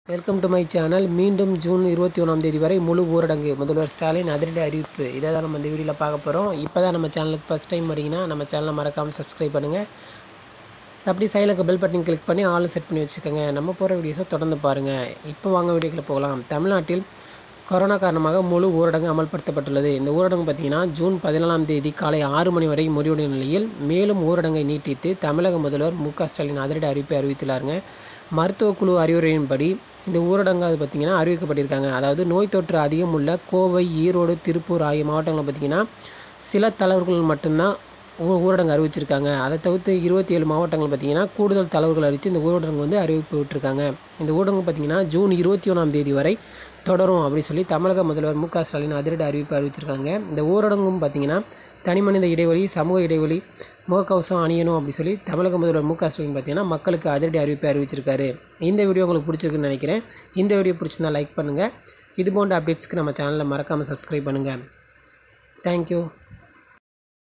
welcome to my channel மீண்டும் June இருபத்தி ஒன்றாம் தேதி வரை முழு ஊரடங்கு முதல்வர் ஸ்டாலின் அதிரடி அறிவிப்பு இதை தான் நம்ம இந்த வீடியோவில் பார்க்க போகிறோம் இப்போ தான் நம்ம சேனலுக்கு ஃபஸ்ட் டைம் வரீங்கன்னா நம்ம சேனலை மறக்காமல் சப்ஸ்கிரைப் பண்ணுங்கள் அப்படி சைலுக்கு பெல் பட்டன் கிளிக் பண்ணி ஆல் செட் பண்ணி வச்சுக்கோங்க நம்ம போகிற வீடியோஸை தொடர்ந்து பாருங்கள் இப்போ வாங்க வீடியோக்குள்ள போகலாம் தமிழ்நாட்டில் கொரோனா காரணமாக முழு ஊரடங்கு அமல்படுத்தப்பட்டுள்ளது இந்த ஊரடங்கு பார்த்திங்கன்னா ஜூன் பதினாலாம் தேதி காலை ஆறு மணி வரை முடிவடையும் நிலையில் மேலும் ஊரடங்கை நீட்டித்து தமிழக முதல்வர் மு க ஸ்டாலின் அதிரடி அறிவிப்பை அறிவித்துள்ளாருங்க மருத்துவக் குழு அறிவுரையின்படி இந்த ஊரடங்கு அது பார்த்திங்கன்னா அறிவிக்கப்பட்டிருக்காங்க அதாவது நோய் தொற்று அதிகம் உள்ள கோவை ஈரோடு திருப்பூர் ஆகிய மாவட்டங்களில் பார்த்திங்கன்னா சில தளர்வுகள் மட்டும்தான் ஊ- ஊரடங்கு அறிவிச்சிருக்காங்க அதை தவிர்த்து இருபத்தி ஏழு மாவட்டங்கள் பார்த்திங்கன்னா கூடுதல் தளர்வுகள் அறிவித்து இந்த ஊரடங்கு வந்து அறிவிப்பு விட்டுருக்காங்க இந்த ஊரடங்கு பார்த்திங்கன்னா ஜூன் இருபத்தி ஒன்றாம் தேதி வரை தொடரும் அப்படின்னு சொல்லி தமிழக முதல்வர் மு க ஸ்டாலின் அதிரடி அறிவிப்பு அறிவிச்சிருக்காங்க இந்த ஊரடங்கும் பார்த்திங்கன்னா தனிமனித இடைவெளி சமூக இடைவெளி முகக்கவசம் அணியணும் அப்படி சொல்லி தமிழக முதல்வர் மு க ஸ்டாலின் பார்த்தீங்கன்னா மக்களுக்கு அதிரடி அறிவிப்பை அறிவிச்சிருக்காரு இந்த வீடியோ உங்களுக்கு பிடிச்சிருக்குன்னு நினைக்கிறேன் இந்த வீடியோ பிடிச்சிருந்தா லைக் பண்ணுங்கள் இது போன்ற அப்டேட்ஸ்க்கு நம்ம சேனலை மறக்காமல் சப்ஸ்கிரைப் பண்ணுங்கள் தேங்க்யூ